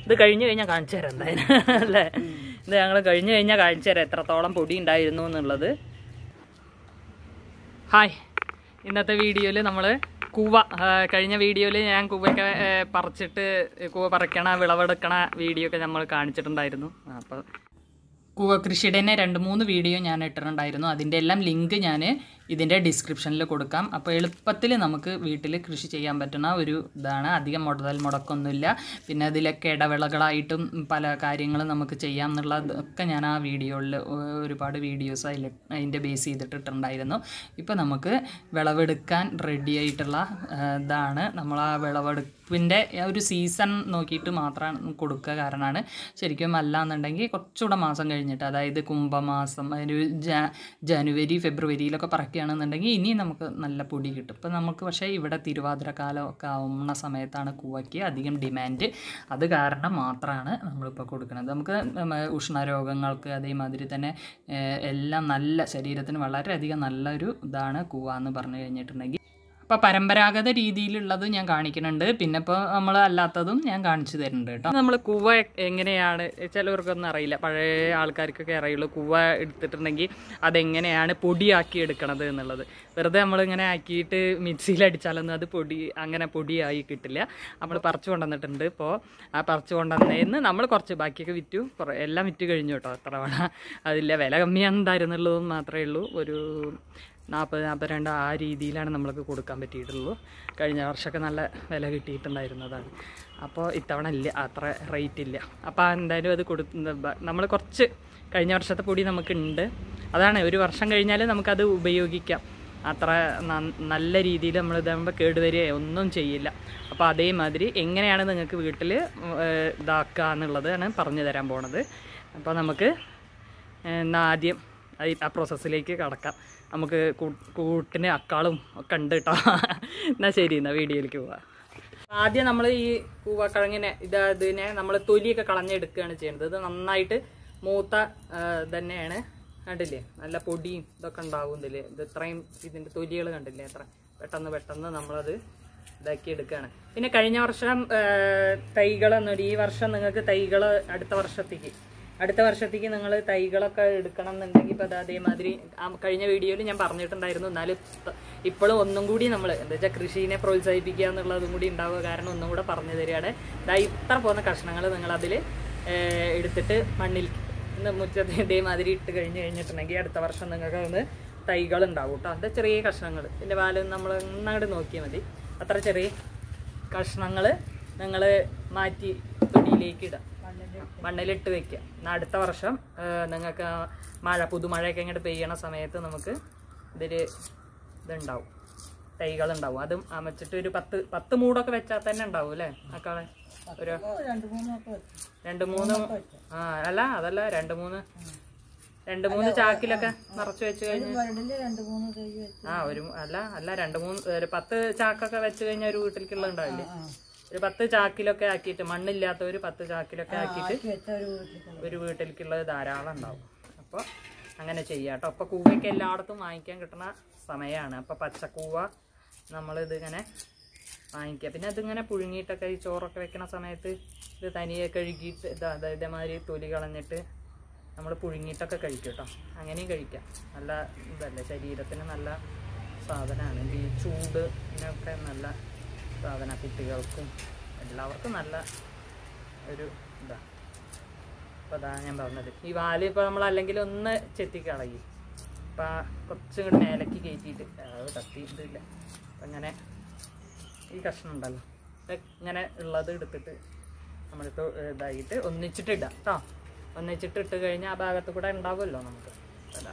ഇത് കഴിഞ്ഞു കഴിഞ്ഞാൽ കാണിച്ചു തരാം എന്തായാലും അല്ലേ ഇത് ഞങ്ങൾ കഴിഞ്ഞു കഴിഞ്ഞാൽ കാണിച്ചു തരാം എത്രത്തോളം പൊടി ഉണ്ടായിരുന്നു എന്നുള്ളത് ഹായ് ഇന്നത്തെ വീഡിയോയിൽ നമ്മൾ കൂവ ആ, കഴിഞ്ഞ വീഡിയോയിൽ ഞാൻ കൂവയൊക്കെ ഏ, പറിച്ചിട്ട് കൂവ പറിക്കണ വിളവെടുക്കണ വീഡിയോ ഒക്കെ നമ്മൾ കാണിച്ചിട്ടുണ്ടായിരുന്നു അപ്പോൾ കൂവ കൃഷിയുടെ തന്നെ രണ്ട് മൂന്ന് വീഡിയോ ഞാൻ ഇട്ടിട്ടുണ്ടായിരുന്നു അതിൻ്റെ എല്ലാം ലിങ്ക് ഞാൻ ഇതിൻ്റെ ഡിസ്ക്രിപ്ഷനിൽ കൊടുക്കാം അപ്പോൾ എളുപ്പത്തിൽ നമുക്ക് വീട്ടിൽ കൃഷി ചെയ്യാൻ പറ്റുന്ന ഒരു ഇതാണ് അധികം മുതൽ മുടക്കൊന്നുമില്ല പിന്നെ അതിലൊക്കെ ഇടവേളകളായിട്ടും പല കാര്യങ്ങളും നമുക്ക് ചെയ്യാം എന്നുള്ളതൊക്കെ ഞാൻ ആ വീഡിയോയിൽ ഒരുപാട് വീഡിയോസ് അതിൽ അതിൻ്റെ ബേസ് ചെയ്തിട്ടിട്ടുണ്ടായിരുന്നു ഇപ്പോൾ നമുക്ക് വിളവെടുക്കാൻ റെഡി ആയിട്ടുള്ള ആ, ഇതാണ് നമ്മൾ ആ വിളവെടുപ്പിൻ്റെ ഒരു സീസൺ നോക്കിയിട്ട് മാത്രമാണ് കൊടുക്കുക കാരണമാണ് ശരിക്കും അല്ല എന്നുണ്ടെങ്കിൽ കുറച്ചുകൂടെ മാസം കഴിഞ്ഞിട്ട് അതായത് കുംഭമാസം ഒരു ജാ- ജനുവരി ഫെബ്രുവരിയിലൊക്കെ പറക്കുകയാണെന്നുണ്ടെങ്കിൽ ഇനി നമുക്ക് നല്ല പൊടി കിട്ടും ഇപ്പം നമുക്ക് പക്ഷേ ഇവിടെ തിരുവാതിര കാലമൊക്കെ ആവുന്ന സമയത്താണ് കൂവയ്ക്ക് അധികം ഡിമാൻഡ് അത് കാരണം മാത്രമാണ് നമ്മളിപ്പോൾ കൊടുക്കുന്നത് നമുക്ക് ഉം, ഉഷ്ണരോഗങ്ങൾക്ക് അതേമാതിരി തന്നെ ഏഹ്, എല്ലാം നല്ല ശരീരത്തിന് വളരെയധികം നല്ലൊരു ഇതാണ് കൂവ എന്ന് പറഞ്ഞു കഴിഞ്ഞിട്ടുണ്ടെങ്കിൽ അപ്പോൾ പരമ്പരാഗത രീതിയിലുള്ളത് ഞാൻ കാണിക്കുന്നുണ്ട് പിന്നെ ഇപ്പോൾ നമ്മൾ അല്ലാത്തതും ഞാൻ കാണിച്ചു തരുന്നുണ്ട് കേട്ടോ നമ്മൾ കൂവ എങ്ങനെയാണ് ചിലവർക്കൊന്നും അറിയില്ല പഴയ ആൾക്കാർക്കൊക്കെ അറിയുള്ളൂ കൂവ എടുത്തിട്ടുണ്ടെങ്കിൽ അതെങ്ങനെയാണ് പൊടിയാക്കി എടുക്കണത് എന്നുള്ളത് വെറുതെ നമ്മളിങ്ങനെ ആക്കിയിട്ട് മിക്സിയിൽ അടിച്ചാലൊന്നും അത് പൊടി അങ്ങനെ പൊടിയായി കിട്ടില്ല നമ്മൾ പറിച്ചു കൊണ്ടുവന്നിട്ടുണ്ട് ഇപ്പോൾ ആ പറിച്ചു കൊണ്ടുവന്നതിന്ന് നമ്മൾ കുറച്ച് ബാക്കിയൊക്കെ വിറ്റു കുറേ എല്ലാം വിറ്റ് കഴിഞ്ഞു കേട്ടോ അത്ര വേണം അതില്ല വില കമ്മിയാണെന്നുണ്ടായിരുന്നുള്ളതും മാത്രമേ ഉള്ളൂ ഒരു നാൽപ്പത് നാൽപ്പത്തിരണ്ട് ആ രീതിയിലാണ് നമ്മൾക്ക് കൊടുക്കാൻ പറ്റിയിട്ടുള്ളൂ കഴിഞ്ഞ വർഷമൊക്കെ നല്ല വില കിട്ടിയിട്ടുണ്ടായിരുന്നതാണ് അപ്പോൾ ഇത്തവണ ഇല്ല അത്ര റേറ്റ് ഇല്ല അപ്പോൾ എന്തായാലും അത് കൊടു നമ്മൾ കുറച്ച് കഴിഞ്ഞ വർഷത്തെ പൊടി നമുക്കുണ്ട് അതാണ് ഒരു വർഷം കഴിഞ്ഞാൽ നമുക്കത് ഉപയോഗിക്കാം അത്ര നന്ന- നല്ല രീതിയിൽ നമ്മൾ ഇതാകുമ്പോൾ കേടുവരികയോ ഒന്നും ചെയ്യില്ല അപ്പോൾ അതേമാതിരി എങ്ങനെയാണ് നിങ്ങൾക്ക് വീട്ടിൽ ഇതാക്കുക എന്നുള്ളതാണ് പറഞ്ഞു തരാൻ പോണത് അപ്പോൾ നമുക്ക് എന്നാൽ ആദ്യം അയി- ആ പ്രോസസ്സിലേക്ക് കടക്കാം നമുക്ക് കൂ- കൂട്ടിന് അക്കാളും ഒക്കെ ഉണ്ട് കേട്ടോ എന്നാൽ ശരി എന്നാൽ വീഡിയോയിലേക്ക് പോവാം ആദ്യം നമ്മൾ ഈ കൂവക്കിഴങ്ങിനെ ഇത് ഇതിനെ നമ്മൾ തൊലിയൊക്കെ കളഞ്ഞെടുക്കുകയാണ് ചെയ്യുന്നത് ഇത് നന്നായിട്ട് മൂത്ത ആ, തന്നെയാണ് കണ്ടില്ലേ നല്ല പൊടിയും ഇതൊക്കെ ഉണ്ടാവും ഇതിൽ ഇത് ഇത്രയും ഇതിൻ്റെ തൊലികൾ കണ്ടില്ലേ എത്ര പെട്ടെന്ന് പെട്ടെന്ന് നമ്മളത് ഇതാക്കി എടുക്കുകയാണ് പിന്നെ കഴിഞ്ഞ വർഷം തൈകൾ എന്നൊരു ഈ വർഷം നിങ്ങൾക്ക് തൈകൾ അടുത്ത വർഷത്തേക്ക് അടുത്ത വർഷത്തേക്ക് നിങ്ങൾ തൈകളൊക്കെ എടുക്കണം എന്നുണ്ടെങ്കിൽ ഇപ്പോൾ അത് അതേമാതിരി ആ കഴിഞ്ഞ വീഡിയോയിൽ ഞാൻ പറഞ്ഞിട്ടുണ്ടായിരുന്നു എന്നാലും ഇപ്പോഴും ഒന്നും കൂടി നമ്മൾ എന്താ വെച്ചാൽ കൃഷിനെ പ്രോത്സാഹിപ്പിക്കുക എന്നുള്ളതും കൂടി ഉണ്ടാവുക കാരണം ഒന്നും കൂടെ പറഞ്ഞു തരികയാണ് ദാ ഇത്ര പോകുന്ന കഷ്ണങ്ങൾ നിങ്ങൾ അതിൽ എടുത്തിട്ട് മണ്ണിൽ ഇന്ന് മുറ്റത്ത് ഇതേമാതിരി ഇട്ട് കഴിഞ്ഞ് കഴിഞ്ഞിട്ടുണ്ടെങ്കിൽ അടുത്ത വർഷം നിങ്ങൾക്ക് ഒന്ന് തൈകൾ ഉണ്ടാവും കേട്ടോ അത് ചെറിയ കഷ്ണങ്ങൾ ഇതിൻ്റെ പാലും നമ്മൾ ഒന്നങ്ങോട്ട് നോക്കിയാൽ മതി അത്ര ചെറിയ കഷ്ണങ്ങൾ നിങ്ങൾ മാറ്റി തൊടിയിലേക്ക് ഇടാം മണ്ണിലിട്ട് വെക്കുക എന്നാൽ അടുത്ത വർഷം നിങ്ങൾക്ക് മഴ പുതുമഴയൊക്കെ ഇങ്ങോട്ട് പെയ്യണ സമയത്ത് നമുക്ക് ഇതിൽ ഇതുണ്ടാവും തൈകളുണ്ടാവും അതും അമച്ചിട്ട് ഒരു പത്ത് പത്ത് മൂടൊക്കെ വെച്ചാൽ തന്നെ ഉണ്ടാവും അല്ലേ അക്കാളെ ഒരു രണ്ട് മൂന്ന് ആ അല്ല അതല്ല രണ്ട് മൂന്ന് രണ്ട് മൂന്ന് ചാക്കിലൊക്കെ നിറച്ച് വെച്ച് കഴിഞ്ഞ് ആ ഒരു അല്ല അല്ല രണ്ട് മൂന്ന് ഒരു പത്ത് ചാക്കൊക്കെ വെച്ച് കഴിഞ്ഞാൽ ഒരു വീട്ടിലേക്കുള്ള ഉണ്ടാവില്ലേ ഒരു പത്ത് ചാക്കിലൊക്കെ ആക്കിയിട്ട് മണ്ണില്ലാത്ത ഒരു പത്ത് ചാക്കിലൊക്കെ ആക്കിയിട്ട് ഒരു വീട്ടിലേക്കുള്ളത് ധാരാളം ഉണ്ടാവും അപ്പോൾ അങ്ങനെ ചെയ്യാം കേട്ടോ അപ്പോൾ കൂവയൊക്കെ എല്ലായിടത്തും വാങ്ങിക്കാൻ കിട്ടുന്ന സമയമാണ് അപ്പോൾ പച്ചക്കൂവ നമ്മളിതിങ്ങനെ വാങ്ങിക്കുക പിന്നെ അതിങ്ങനെ പുഴുങ്ങിയിട്ടൊക്കെ ഈ ചോറൊക്കെ വെക്കണ സമയത്ത് ഇത് തനിയെ കഴുകിയിട്ട് ഇതാ ഇതാ ഇതേമാതിരി തൊലി കളഞ്ഞിട്ട് നമ്മൾ പുഴുങ്ങിയിട്ടൊക്കെ കഴിക്കും കേട്ടോ അങ്ങനെയും കഴിക്കാം നല്ല ഇതല്ലേ ശരീരത്തിന് നല്ല സാധനമാണ് ഈ ചൂട് ഇതിനൊക്കെ നല്ല സാധന കുട്ടികൾക്കും എല്ലാവർക്കും നല്ല ഒരു ഇതാ അപ്പോൾ അതാണ് ഞാൻ പറഞ്ഞത് ഈ വാല് ഇപ്പോൾ നമ്മൾ അല്ലെങ്കിൽ ഒന്ന് ചെത്തിക്കളയും അപ്പം കുറച്ചും കൂടി മേലേക്ക് കയറ്റിയിട്ട് അത് തട്ടി ഇതില്ല അപ്പം അങ്ങനെ ഈ കഷ്ണം ഉണ്ടല്ലോ ഇത് ഇങ്ങനെ ഉള്ളത് എടുത്തിട്ട് നമ്മളിപ്പോൾ ഇതായിട്ട് ഒന്നിച്ചിട്ട് ഇടാം കേട്ടോ ഒന്നിച്ചിട്ട് ഇട്ട് കഴിഞ്ഞാൽ ആ ഭാഗത്ത് കൂടെ ഉണ്ടാവുമല്ലോ നമുക്ക് അതാ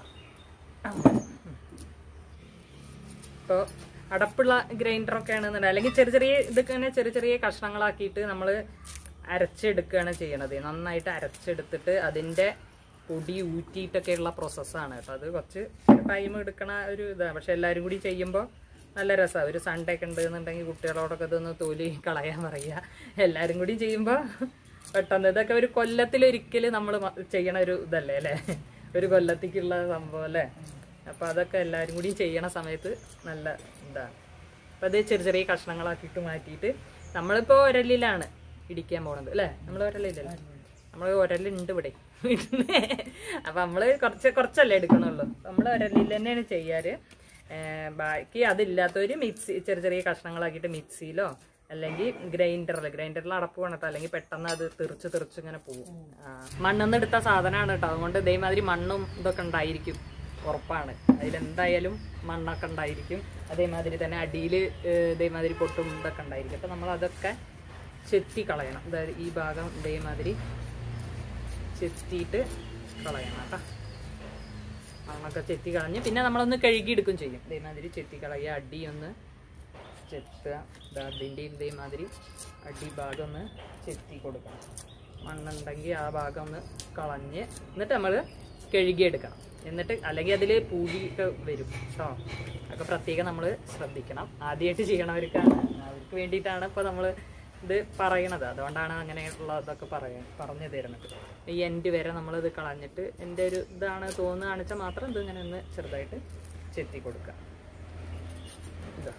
ഇപ്പോൾ അടപ്പുള്ള ഗ്രൈൻഡറൊക്കെ ആണെന്നുണ്ടെങ്കിൽ അല്ലെങ്കിൽ ചെറിയ ചെറിയ ഇതൊക്കെ തന്നെ ചെറിയ ചെറിയ കഷ്ണങ്ങളാക്കിയിട്ട് നമ്മൾ അരച്ചെടുക്കുകയാണ് ചെയ്യണത് നന്നായിട്ട് അരച്ചെടുത്തിട്ട് അതിൻ്റെ പൊടി ഊറ്റിയിട്ടൊക്കെയുള്ള പ്രോസസ്സാണ് കേട്ടോ അത് കുറച്ച് ടൈം എടുക്കണ ഒരു ഇതാണ് പക്ഷെ എല്ലാവരും കൂടി ചെയ്യുമ്പോൾ നല്ല രസമാണ് ഒരു സൺഡേ ഒക്കെ ഉണ്ടെന്നുണ്ടെങ്കിൽ കുട്ടികളോടൊക്കെ ഇതൊന്ന് തൊലി കളയാൻ പറയുക എല്ലാവരും കൂടി ചെയ്യുമ്പോൾ പെട്ടെന്ന് ഇതൊക്കെ ഒരു കൊല്ലത്തിലൊരിക്കൽ നമ്മൾ ചെയ്യണ ഒരു ഇതല്ലേ അല്ലേ ഒരു കൊല്ലത്തേക്കുള്ള സംഭവം അല്ലേ അപ്പോൾ അതൊക്കെ എല്ലാവരും കൂടി ചെയ്യണ സമയത്ത് നല്ല ഇതാണ് അപ്പോൾ അത് ചെറിയ ചെറിയ കഷ്ണങ്ങളാക്കിയിട്ട് മാറ്റിയിട്ട് നമ്മളിപ്പോൾ ഒരലിലാണ് ഇടിക്കാൻ പോണത് അല്ലേ നമ്മൾ ഒരലില്ലല്ലോ നമ്മൾ ഒരലുണ്ട് ഇവിടെ വീട്ടില് അപ്പൊ നമ്മള് കുറച്ച് കുറച്ചല്ലേ എടുക്കണുള്ളൂ നമ്മൾ ഒരലിൽ തന്നെയാണ് ചെയ്യാറ് ഏർ ബാക്കി അതില്ലാത്തവര് മിക്സി ചെറിയ ചെറിയ കഷ്ണങ്ങളാക്കിയിട്ട് മിക്സിയിലോ അല്ലെങ്കിൽ ഗ്രൈൻഡറിൽ ഗ്രൈൻഡറിൽ അടപ്പ് വേണട്ടോ അല്ലെങ്കിൽ പെട്ടെന്ന് അത് തെറിച്ച് തെറിച്ച് ഇങ്ങനെ പോകും മണ്ണെന്ന് എടുത്ത സാധനമാണ് കേട്ടോ അതുകൊണ്ട് ഇതേമാതിരി മണ്ണും ഇതൊക്കെ ഉണ്ടായിരിക്കും ഉറപ്പാണ് അതിലെന്തായാലും മണ്ണൊക്കെ ഉണ്ടായിരിക്കും അതേമാതിരി തന്നെ അടിയിൽ ഇതേമാതിരി പൊട്ടും ഇതൊക്കെ ഉണ്ടായിരിക്കും അപ്പം നമ്മൾ അതൊക്കെ ചെത്തി കളയണം അതായത് ഈ ഭാഗം ഇതേമാതിരി ചെത്തിയിട്ട് കളയണം കേട്ടോ മണ്ണൊക്കെ ചെത്തി കളഞ്ഞ് പിന്നെ നമ്മളൊന്ന് കഴുകിയെടുക്കും ചെയ്യും ഇതേമാതിരി ചെത്തി കളയുക അടി ഒന്ന് ചെത്തുക ദാ അതിൻ്റെയും ഇതേമാതിരി അടി ഭാഗം ഒന്ന് ചെത്തി കൊടുക്കണം മണ്ണുണ്ടെങ്കിൽ ആ ഭാഗം ഒന്ന് കളഞ്ഞ് എന്നിട്ട് നമ്മൾ കഴുകിയെടുക്കണം എന്നിട്ട് അല്ലെങ്കിൽ അതിൽ പൂഴിയൊക്കെ വരും കേട്ടോ അതൊക്കെ പ്രത്യേകം നമ്മൾ ശ്രദ്ധിക്കണം ആദ്യമായിട്ട് ചെയ്യണവർക്കാണ് അവർക്ക് വേണ്ടിയിട്ടാണ് ഇപ്പോൾ നമ്മൾ ഇത് പറയണത് അതുകൊണ്ടാണ് അങ്ങനെയുള്ള ഇതൊക്കെ പറയാൻ പറഞ്ഞു തരുന്നത് ഈ എൻഡ് വരെ നമ്മളിത് കളഞ്ഞിട്ട് എൻ്റെ ഒരു ഇതാണ് തോന്നുന്നു കാണിച്ചാൽ മാത്രം ഇത് ഇങ്ങനെ ഒന്ന് ചെറുതായിട്ട് ചെത്തി കൊടുക്കുക ഇതാ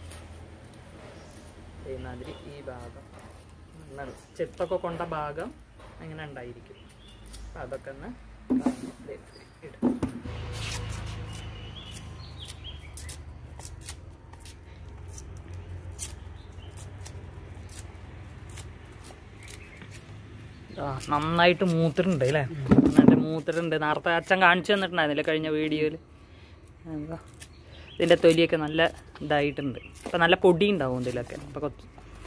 ഇതേമാതിരി ഈ ഭാഗം മണ്ണ് ചെത്തൊക്കെ കൊണ്ട ഭാഗം അങ്ങനെ ഉണ്ടായിരിക്കും അപ്പം അതൊക്കെ ഒന്ന് കളഞ്ഞ് ഇതേമാതിരി ഇടും ആ, നന്നായിട്ട് മൂത്തിട്ടുണ്ട് അല്ലേ നന്നായിട്ട് മൂത്തിട്ടുണ്ട് നേരത്തെ അച്ഛൻ കാണിച്ചു തന്നിട്ടുണ്ടായിരുന്നില്ല കഴിഞ്ഞ വീഡിയോയിൽ ഇതിൻ്റെ തൊലിയൊക്കെ നല്ല ഇതായിട്ടുണ്ട് ഇപ്പം നല്ല പൊടി ഉണ്ടാവും ഇതിലൊക്കെ അപ്പം കുറച്ച്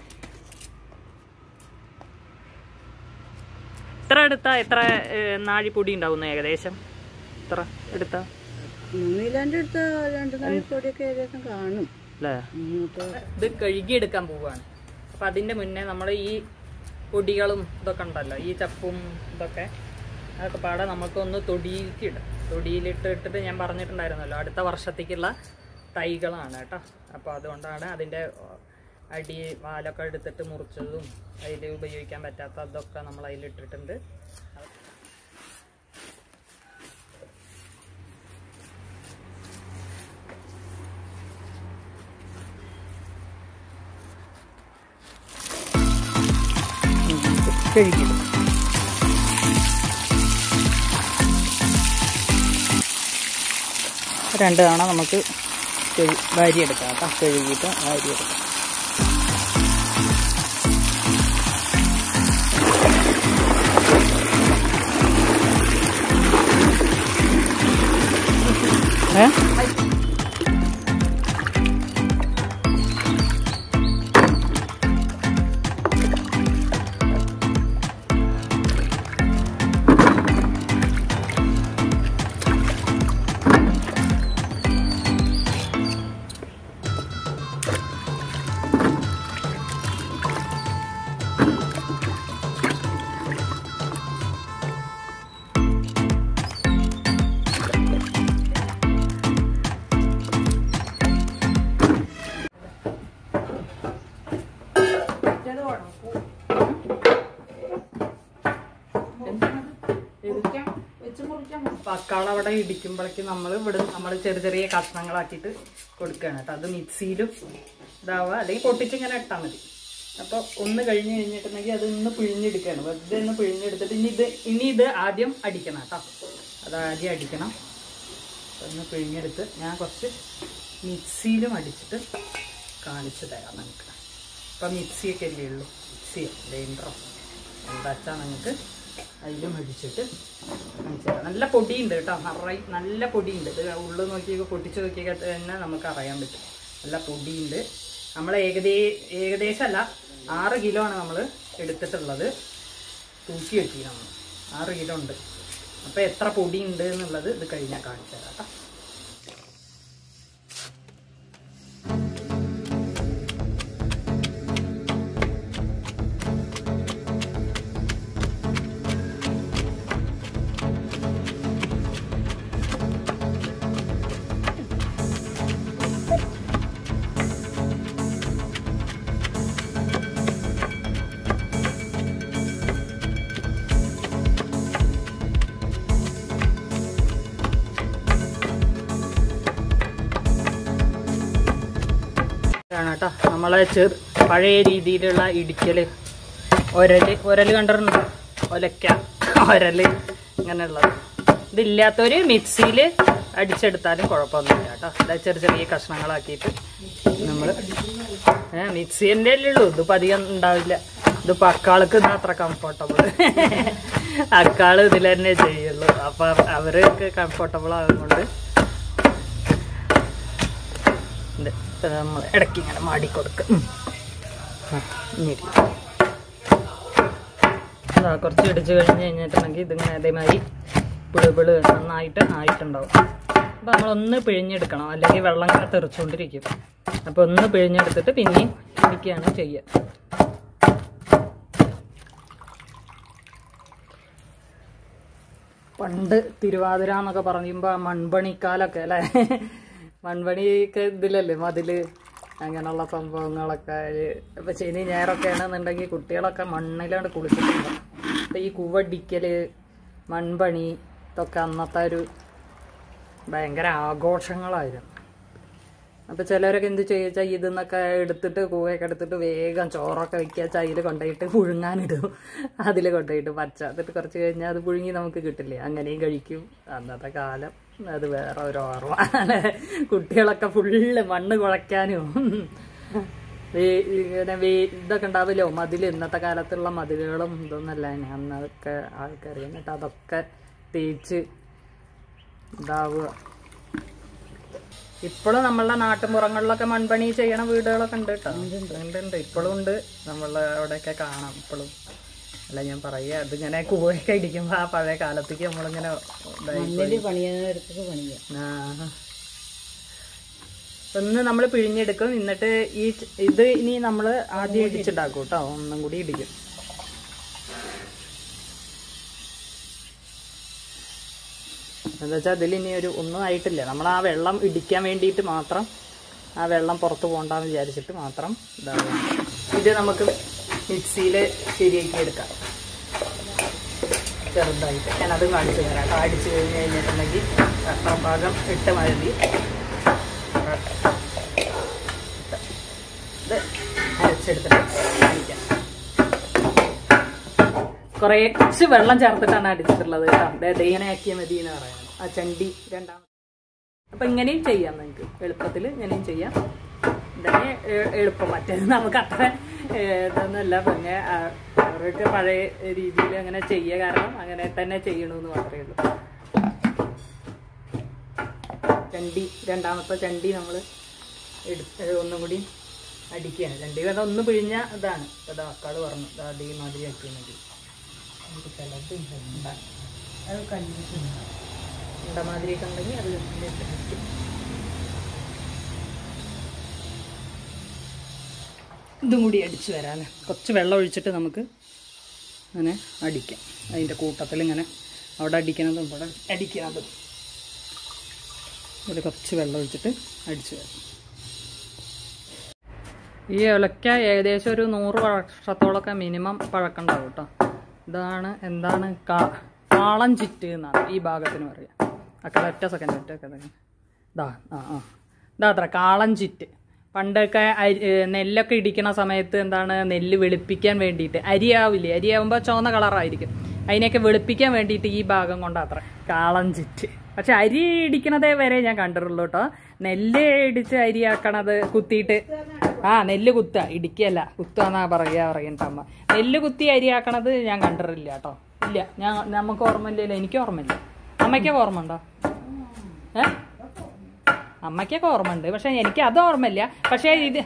എത്ര എടുത്താ എത്ര ഏഹ്, നാഴി പൊടി ഉണ്ടാവുന്നു ഏകദേശം എത്ര എടുത്താ മൂന്നിലാൻ്റെ അടുത്ത് രണ്ട് നാല് പൊടിയൊക്കെ ഏകദേശം കാണും അല്ലേ മൂത്ത ഇത് കഴുകിയെടുക്കാൻ പോവുകയാണ് അപ്പം അതിൻ്റെ മുന്നേ നമ്മൾ ഈ പൊടികളും ഇതൊക്കെ ഉണ്ടല്ലോ ഈ ചപ്പും ഇതൊക്കെ അതൊക്കെ പാടെ നമുക്കൊന്ന് തൊടിയിലേക്ക് ഇടാം തൊടിയിലിട്ട് ഇട്ടിട്ട് ഞാൻ പറഞ്ഞിട്ടുണ്ടായിരുന്നല്ലോ അടുത്ത വർഷത്തേക്കുള്ള തൈകളാണ് കേട്ടോ അപ്പോൾ അതുകൊണ്ടാണ് അതിൻ്റെ അടി വാലൊക്കെ എടുത്തിട്ട് മുറിച്ചതും അതിൽ ഉപയോഗിക്കാൻ പറ്റാത്ത അതൊക്കെ നമ്മൾ അതിലിട്ടിട്ടുണ്ട് കഴുകിയിടും രണ്ട് തവണ നമുക്ക് കഴു വാരിയെടുക്കാം കേട്ടോ കഴുകിയിട്ട് വാരിയെടുക്കാം ഏ പക്കാള അവിടെ ഇടിക്കുമ്പോഴേക്കും നമ്മൾ ഇവിടെ നമ്മൾ ചെറിയ ചെറിയ കഷ്ണങ്ങളാക്കിയിട്ട് കൊടുക്കുകയാണ് കേട്ടോ അത് മിക്സിയിലും ഇതാവുക അല്ലെങ്കിൽ പൊട്ടിച്ചിങ്ങനെ ഇട്ടാൽ മതി അപ്പോൾ ഒന്ന് കഴിഞ്ഞ് കഴിഞ്ഞിട്ടുണ്ടെങ്കിൽ അത് ഒന്ന് പിഴിഞ്ഞെടുക്കുകയാണ് വെറുതെ ഒന്ന് പിഴിഞ്ഞെടുത്തിട്ട് ഇനി ഇത് ഇനി ഇത് ആദ്യം അടിക്കണം കേട്ടോ അത് ആദ്യം അടിക്കണം ഒന്ന് പിഴിഞ്ഞെടുത്ത് ഞാൻ കുറച്ച് മിക്സിയിലും അടിച്ചിട്ട് കാണിച്ചു തരാം നമുക്ക് ഇപ്പം മിക്സിയൊക്കെ അല്ലേ ഉള്ളൂ മിക്സിയോ ഗ്രൈൻഡറോ എന്താ വെച്ചാൽ നിങ്ങൾക്ക് അതിലും അടിച്ചിട്ട് കാണിച്ചു തരാം നല്ല പൊടിയുണ്ട് കേട്ടോ നിറയെ നല്ല പൊടിയുണ്ട് ഇത് ഉള്ളു നോക്കിയൊക്കെ പൊട്ടിച്ച് നോക്കിയൊക്കെ തന്നെ നമുക്ക് അറിയാൻ പറ്റും നല്ല പൊടിയുണ്ട് നമ്മൾ ഏകദേ ഏകദേശം അല്ല ആറ് കിലോ ആണ് നമ്മൾ എടുത്തിട്ടുള്ളത് തൂക്കി വെക്കി നമ്മൾ ആറ് കിലോ ഉണ്ട് അപ്പോൾ എത്ര പൊടി ഉണ്ട് എന്നുള്ളത് ഇത് കഴിഞ്ഞാൽ കാണിച്ചു തരാം കേട്ടോ ഇതാണ് കേട്ടോ നമ്മളെ ചെറു പഴയ രീതിയിലുള്ള ഇടിക്കൽ ഒരല് ഒരല് കണ്ടിട്ടുണ്ടോ ഒലക്ക ഒരല് ഇങ്ങനെയുള്ളത് ഇതില്ലാത്തൊരു മിക്സിയിൽ അടിച്ചെടുത്താലും കുഴപ്പമൊന്നുമില്ല കേട്ടോ ഇതാ ചെറിയ ചെറിയ കഷ്ണങ്ങളാക്കിയിട്ട് നമ്മൾ ഏഹ് മിക്സിൻ്റെ അല്ലേ ഉള്ളൂ ഇതിപ്പോൾ അധികം ഉണ്ടാവില്ല ഇതിപ്പോൾ അക്കാൾക്ക് ഇത് അത്ര കംഫർട്ടബിൾ അക്കാള് ഇതിൽ തന്നെ ചെയ്യുള്ളൂ അപ്പം അവർക്ക് കംഫർട്ടബിൾ ആകുന്നുണ്ട് ഇത് നമ്മൾ ഇടയ്ക്ക് ഇങ്ങനെ മാടി കൊടുക്കും ഉം. ആ, ഇനി ഇരി. ഇതാ കുറച്ച് ഇടിച്ച് കഴിഞ്ഞ് കഴിഞ്ഞിട്ടുണ്ടെങ്കിൽ ഇതിങ്ങനെ അതേമാതിരി പിളുപിള് നന്നായിട്ട് ആയിട്ടുണ്ടാവും അപ്പോൾ നമ്മളൊന്ന് പിഴിഞ്ഞെടുക്കണം അല്ലെങ്കിൽ വെള്ളം ഇങ്ങനെ തെറിച്ചുകൊണ്ടിരിക്കും അപ്പോൾ ഒന്ന് പിഴിഞ്ഞെടുത്തിട്ട് പിന്നെയും ഇടിക്കുകയാണ് ചെയ്യുക പണ്ട് തിരുവാതിര എന്നൊക്കെ പറയുമ്പോൾ മൺപണിക്കാലൊക്കെ അല്ലേ മൺപണിക്ക് ഇതിലല്ലേ മതില് അങ്ങനെയുള്ള സംഭവങ്ങളൊക്കെ ഇപ്പൊ ശനി ഞായറൊക്കെ ആണെന്നുണ്ടെങ്കിൽ കുട്ടികളൊക്കെ മണ്ണിലാണ് കുളിച്ചിട്ടുണ്ട് അപ്പൊ ഈ കുവടിക്കല് മൺപണി ഇതൊക്കെ അന്നത്തെ ഒരു ഭയങ്കര ആഘോഷങ്ങളായിരുന്നു അപ്പൊ ചിലരൊക്കെ എന്ത് ചെയ്യുക ഇതെന്നൊക്കെ എടുത്തിട്ട് കൂവയൊക്കെ എടുത്തിട്ട് വേഗം ചോറൊക്കെ വെക്കുക ചൈല് കൊണ്ടുപോയിട്ട് പുഴുങ്ങാനിടും അതിൽ കൊണ്ടുപോയിട്ട് പച്ച എന്നിട്ട് കുറച്ച് കഴിഞ്ഞാൽ അത് പുഴുങ്ങി നമുക്ക് കിട്ടില്ലേ അങ്ങനെയും കഴിക്കും അന്നത്തെ കാലം അത് വേറെ ഒരു ഓർമ്മ അല്ലേ? കുട്ടികളൊക്കെ ഫുള്ള് മണ്ണ് കുഴയ്ക്കാനും വേ- ഇങ്ങനെ വേ ഇതൊക്കെ ഉണ്ടാവില്ലോ മതിൽ ഇന്നത്തെ കാലത്തുള്ള മതിലുകളും ഇതൊന്നല്ല ഇനി അന്നൊക്കെ ആൾക്കാർ എന്നിട്ട് അതൊക്കെ തേച്ച് ഇതാവുക ഇപ്പോഴും നമ്മളുടെ നാട്ടുമ്പുറങ്ങളിലൊക്കെ മൺപണി ചെയ്യണ വീടുകളൊക്കെ ഉണ്ട് കേട്ടോ ഉണ്ട് ഉണ്ട് ഇപ്പോഴും ഉണ്ട് നമ്മളെ അവിടെയൊക്കെ കാണാം ഇപ്പോഴും അല്ല ഞാൻ പറയുക അതിങ്ങനെ കൂവയൊക്കെ ഇടിക്കുമ്പോ ആ പഴയ കാലത്തേക്ക് നമ്മളിങ്ങനെ ഇതായി പണിയെടുത്തത് പണിയാ ആ. ഒന്ന് നമ്മൾ പിഴിഞ്ഞെടുക്കും എന്നിട്ട് ഈ ച- ഇത് ഇനി നമ്മൾ ആദ്യം ഇടിച്ചുണ്ടാക്കും കേട്ടോ ഒന്നും കൂടി ഇടിക്കും എന്താ വെച്ചാൽ അതിൽ ഇനി ഒരു ഒന്നും ആയിട്ടില്ല നമ്മൾ ആ വെള്ളം ഇടിക്കാൻ വേണ്ടിയിട്ട് മാത്രം ആ വെള്ളം പുറത്ത് പോകണ്ടെന്ന് വിചാരിച്ചിട്ട് മാത്രം ഇതാകും ഇത് നമുക്ക് മിക്സിയിൽ ശരിയാക്കി എടുക്കാം ചെറുതായിട്ട് ഞാനതും കാണിച്ചു തരാം കേട്ടോ അടിച്ചു കഴിഞ്ഞ് കഴിഞ്ഞിട്ടുണ്ടെങ്കിൽ അത്ര ഭാഗം ഇട്ട് മതി ഇത് അരച്ചെടുത്തിട്ട് അടിക്കാം കുറച്ച് വെള്ളം ചേർത്തിട്ടാണ് അടിച്ചിട്ടുള്ളത് കേട്ടോ ദേ ദേ ഇങ്ങനെ ആക്കിയാൽ മതി എന്ന് പറയുന്നത് ആ ചണ്ടി രണ്ടാമത് അപ്പൊ ഇങ്ങനെയും ചെയ്യാം നിങ്ങൾക്ക് എളുപ്പത്തിൽ ഇങ്ങനെയും ചെയ്യാം ഇതന്നെ എ- എളുപ്പം മറ്റേത് നമുക്ക് അത്ര ഏ, ഇതൊന്നുമല്ല പിന്നെ ആ, അവർക്ക് പഴയ രീതിയിൽ അങ്ങനെ ചെയ്യുക കാരണം അങ്ങനെ തന്നെ ചെയ്യണമെന്ന് മാത്രമേ ഉള്ളൂ ചണ്ടി രണ്ടാമത്തെ ചണ്ടി നമ്മൾ എടുത്ത് ഒന്നും കൂടി അടിക്കുകയാണ് ചണ്ടി വേണ്ട ഒന്ന് പിഴിഞ്ഞ ഇതാണ് ഇതാ അക്കാള് പറഞ്ഞു ഇതാ അതേ മാതിരി ആക്കിയാൽ മതി നമുക്ക് ചിലത് ഉണ്ട്. അത് കല്ലിട്ടുണ്ട് ഉണ്ട മാതിരിയൊക്കെ ഉണ്ടെങ്കിൽ അത് ഇതിലേക്ക് അടിക്കും ഇതും കൂടി അടിച്ചു വരാം കുറച്ച് വെള്ളം ഒഴിച്ചിട്ട് നമുക്ക് അങ്ങനെ അടിക്കാം അതിൻ്റെ കൂട്ടത്തിൽ ഇങ്ങനെ അവിടെ അടിക്കണതും ഇവിടെ അടിക്കണതും ഇതിൽ കുറച്ച് വെള്ളം ഒഴിച്ചിട്ട് അടിച്ചു വരാം ഈ ഏലക്ക ഏകദേശം ഒരു നൂറ് വർഷത്തോളമൊക്കെ മിനിമം പഴക്കമുണ്ടാവും കേട്ടോ ഇതാണ് എന്താണ് കാ കാളം ചിറ്റ് എന്നാണ് ഈ ഭാഗത്തിന് പറയുക ഒക്കെ ഒറ്റ സെക്കൻഡ് ഒറ്റ സെക്കൻഡ് ഇതാ ആ ആ ഇതാ അത്ര കാളം ചിറ്റ് പണ്ടൊക്കെ അരി ഏ, നെല്ലൊക്കെ ഇടിക്കണ സമയത്ത് എന്താണ് നെല്ല് വെളുപ്പിക്കാൻ വേണ്ടിയിട്ട് അരിയാവില്ലേ അരിയാവുമ്പോൾ ചുവന്ന കളറായിരിക്കും അതിനെയൊക്കെ വെളുപ്പിക്കാൻ വേണ്ടിയിട്ട് ഈ ഭാഗം കൊണ്ട് അത്ര കാളം ചിറ്റ് പക്ഷെ അരി ഇടിക്കണതേ വരെ ഞാൻ കണ്ടിട്ടുള്ളൂ കേട്ടോ നെല്ല് ഇടിച്ച് അരിയാക്കണത് കുത്തിയിട്ട് ആ നെല്ല് കുത്തുക ഇടിക്കല്ല കുത്തുകയെന്നാ പറയുക പറയണ്ട അമ്മ നെല്ല് കുത്തി അരിയാക്കണത് ഞാൻ കണ്ടിട്ടില്ല കേട്ടോ ഇല്ല ഞാൻ നമുക്ക് ഓർമ്മയില്ലല്ലോ എനിക്ക് ഓർമ്മയില്ല അമ്മയ്ക്കൊക്കെ ഓർമ്മ ഉണ്ടോ ഏ അമ്മയ്ക്കൊക്കെ ഓർമ്മ ഉണ്ട് പക്ഷെ എനിക്ക് അത് ഓർമ്മയില്ല പക്ഷേ ഇത്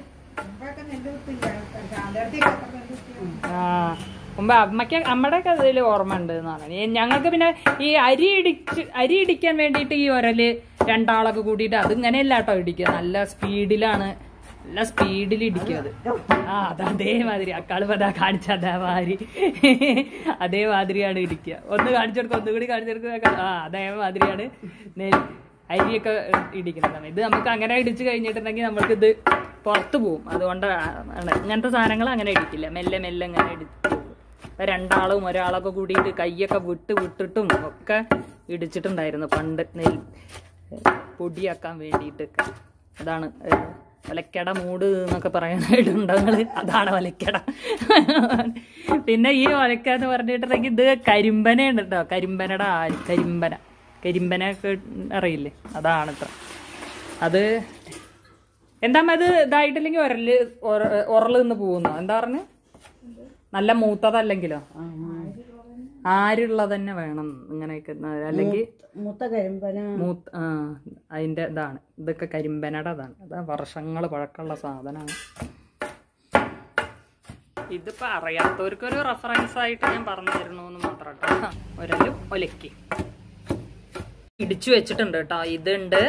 ആ മുമ്പ് അമ്മയ്ക്ക് അമ്മയുടെ ഒക്കെ ഇതിൽ ഓർമ്മ ഉണ്ട് എന്നാണ് ഈ- ഞങ്ങൾക്ക് പിന്നെ ഈ അരി ഇടിച്ച് അരി ഇടിക്കാൻ വേണ്ടിയിട്ട് ഈ ഒരല് രണ്ടാളൊക്കെ കൂട്ടിയിട്ട് അത് ഇങ്ങനെയല്ല കേട്ടോ ഇടിക്കുക നല്ല സ്പീഡിലാണ് നല്ല സ്പീഡിൽ ഇടിക്കുക അത് ആ അത് അതേമാതിരി അക്കാള് പതാ കാണിച്ച അതേമാതിരി അതേമാതിരിയാണ് ഇടിക്കുക ഒന്ന് കാണിച്ചെടുക്കുക ഒന്നുകൂടി കാണിച്ചെടുക്കുക ആ അതേമാതിരിയാണ് നെൽ അരിയൊക്കെ ഇടിക്കുന്ന സമയം ഇത് നമുക്ക് അങ്ങനെ ഇടിച്ചു കഴിഞ്ഞിട്ടുണ്ടെങ്കിൽ നമ്മൾക്ക് ഇത് പുറത്ത് പോവും അതുകൊണ്ട് ആണ് ഇങ്ങനത്തെ സാധനങ്ങൾ അങ്ങനെ ഇടിക്കില്ല മെല്ലെ മെല്ലെ ഇങ്ങനെ ഇടിച്ചു ഇപ്പൊ രണ്ടാളും ഒരാളൊക്കെ കൂടിയിട്ട് കൈയൊക്കെ വിട്ട് വിട്ടിട്ടും ഒക്കെ ഇടിച്ചിട്ടുണ്ടായിരുന്നു പണ്ട് നെൽ പൊടിയാക്കാൻ വേണ്ടിയിട്ടൊക്കെ അതാണ് ഏഹ്, ഒലക്കട മൂട് എന്നൊക്കെ പറയാനായിട്ടുണ്ടോ നിങ്ങള് അതാണ് ഒലക്കട പിന്നെ ഈ ഒലക്ക എന്ന് പറഞ്ഞിട്ടുണ്ടെങ്കിൽ ഇത് കരിമ്പനയാണ് കേട്ടോ കരിമ്പനയുടെ ആല് കരിമ്പന കരിമ്പന ഒക്കെ അറിയില്ലേ അതാണ് ഇത്ര അത് എന്താ അത് ഇതായിട്ടില്ലെങ്കിൽ ഉരല് ഉര- ഉരല് നിന്ന് പോകുന്നു എന്താ പറഞ്ഞു നല്ല മൂത്തതല്ലെങ്കിലോ ആരുള്ളത് തന്നെ വേണം ഇങ്ങനെയൊക്കെ അല്ലെങ്കിൽ മൂത്ത കരിമ്പന മൂത്ത് ആ അതിന്റെ ഇതാണ് ഇതൊക്കെ കരിമ്പനയുടെ ഇതാണ് അതാ വർഷങ്ങൾ പഴക്കമുള്ള സാധനമാണ് ഇതിപ്പോ അറിയാത്തവർക്കൊരു റെഫറൻസ് ആയിട്ട് ഞാൻ പറഞ്ഞു തരണു എന്ന് മാത്രം കേട്ടോ ഒരലും ഒലക്കി ഇടിച്ചു വെച്ചിട്ടുണ്ട് കേട്ടോ ഇതുണ്ട്